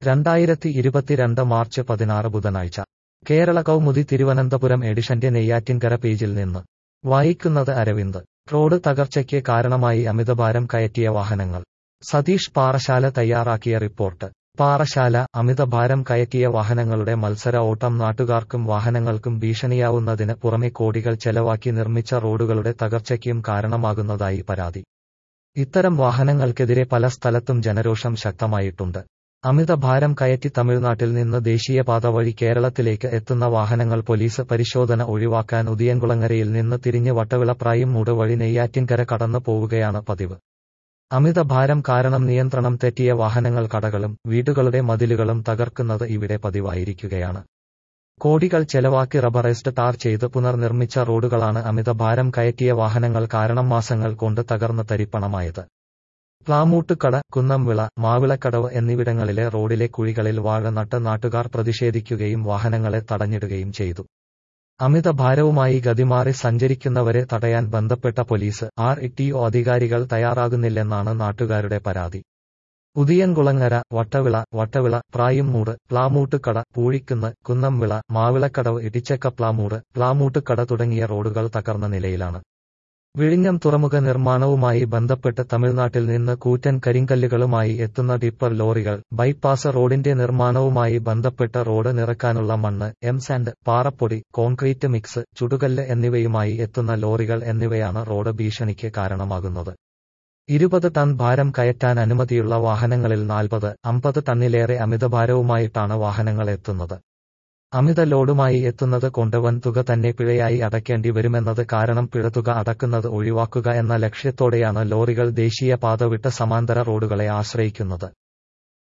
രണ്ടായിരത്തി ഇരുപത്തിരണ്ട് മാർച്ച് പതിനാറ് ബുധനാഴ്ച കേരള കൗമുദി തിരുവനന്തപുരം എഡിഷന്റെ നെയ്യാറ്റിൻകര പേജിൽ നിന്ന് വായിക്കുന്നത് അരവിന്ദ് റോഡ് തകർച്ചയ്ക്ക് കാരണമായി അമിതഭാരം കയറ്റിയ വാഹനങ്ങൾ സതീഷ് പാറശാല തയ്യാറാക്കിയ റിപ്പോർട്ട് പാറശാല അമിതഭാരം കയറ്റിയ വാഹനങ്ങളുടെ മത്സര ഓട്ടം നാട്ടുകാർക്കും വാഹനങ്ങൾക്കും ഭീഷണിയാവുന്നതിന് പുറമെ കോടികൾ ചെലവാക്കി നിർമ്മിച്ച റോഡുകളുടെ തകർച്ചയ്ക്കും കാരണമാകുന്നതായി പരാതി ഇത്തരം വാഹനങ്ങൾക്കെതിരെ പല സ്ഥലത്തും ജനരോഷം ശക്തമായിട്ടുണ്ട് അമിതഭാരം കയറ്റി തമിഴ്നാട്ടിൽ നിന്ന് ദേശീയപാത വഴി കേരളത്തിലേക്ക് എത്തുന്ന വാഹനങ്ങൾ പോലീസ് പരിശോധന ഒഴിവാക്കാൻ ഉദിയൻകുളങ്ങരയിൽ നിന്ന് തിരിഞ്ഞ് വട്ടവിളപ്രായും മൂട് വഴി നെയ്യാറ്റിൻകര കടന്നു പോവുകയാണ് പതിവ് അമിതഭാരം കാരണം നിയന്ത്രണം തെറ്റിയ വാഹനങ്ങൾ കടകളും വീടുകളുടെ മതിലുകളും തകർക്കുന്നത് ഇവിടെ പതിവായിരിക്കുകയാണ് കോടികൾ ചെലവാക്കി റബ്ബറൈസ്ഡ് ടാർ ചെയ്ത് പുനർനിർമ്മിച്ച റോഡുകളാണ് അമിതഭാരം കയറ്റിയ വാഹനങ്ങൾ കാരണം മാസങ്ങൾ കൊണ്ട് തകർന്ന് തരിപ്പണമായത് പ്ലാമൂട്ടുകട കുന്നംവിള മാവിളക്കടവ് എന്നിവിടങ്ങളിലെ റോഡിലെ കുഴികളിൽ വാഴ നട്ട് നാട്ടുകാർ പ്രതിഷേധിക്കുകയും വാഹനങ്ങളെ തടഞ്ഞിടുകയും ചെയ്തു അമിതഭാരവുമായി ഗതിമാറി സഞ്ചരിക്കുന്നവരെ തടയാൻ ബന്ധപ്പെട്ട പോലീസ് ആർ ഇ അധികാരികൾ തയ്യാറാകുന്നില്ലെന്നാണ് നാട്ടുകാരുടെ പരാതി ഉദിയൻകുളങ്ങര വട്ടവിള വട്ടവിള പ്രായുംമൂട് പ്ലാമൂട്ടുകട പൂഴിക്കുന്ന് കുന്നംവിള മാവിളക്കടവ് ഇടിച്ചക്ക പ്ലാമൂട് പ്ലാമൂട്ടുകട തുടങ്ങിയ റോഡുകൾ തകർന്ന നിലയിലാണ് വിഴിഞ്ഞം തുറമുഖ നിർമ്മാണവുമായി ബന്ധപ്പെട്ട് തമിഴ്നാട്ടിൽ നിന്ന് കൂറ്റൻ കരിങ്കല്ലുകളുമായി എത്തുന്ന ടിപ്പർ ലോറികൾ ബൈപ്പാസ് റോഡിന്റെ നിർമ്മാണവുമായി ബന്ധപ്പെട്ട് റോഡ് നിറക്കാനുള്ള മണ്ണ് എംസാൻഡ് പാറപ്പൊടി കോൺക്രീറ്റ് മിക്സ് ചുടുകല്ല് എന്നിവയുമായി എത്തുന്ന ലോറികൾ എന്നിവയാണ് റോഡ് ഭീഷണിക്ക് കാരണമാകുന്നത് ഇരുപത് ടൺ ഭാരം കയറ്റാൻ അനുമതിയുള്ള വാഹനങ്ങളിൽ നാൽപ്പത് അമ്പത് ടണ്ണിലേറെ അമിതഭാരവുമായിട്ടാണ് വാഹനങ്ങൾ എത്തുന്നത് അമിത ലോഡുമായി എത്തുന്നത് കൊണ്ട് വൻ തുക തന്നെ പിഴയായി അടയ്ക്കേണ്ടി വരുമെന്നത് കാരണം പിഴതുക അടക്കുന്നത് ഒഴിവാക്കുക എന്ന ലക്ഷ്യത്തോടെയാണ് ലോറികൾ ദേശീയപാത വിട്ട് സമാന്തര റോഡുകളെ ആശ്രയിക്കുന്നത്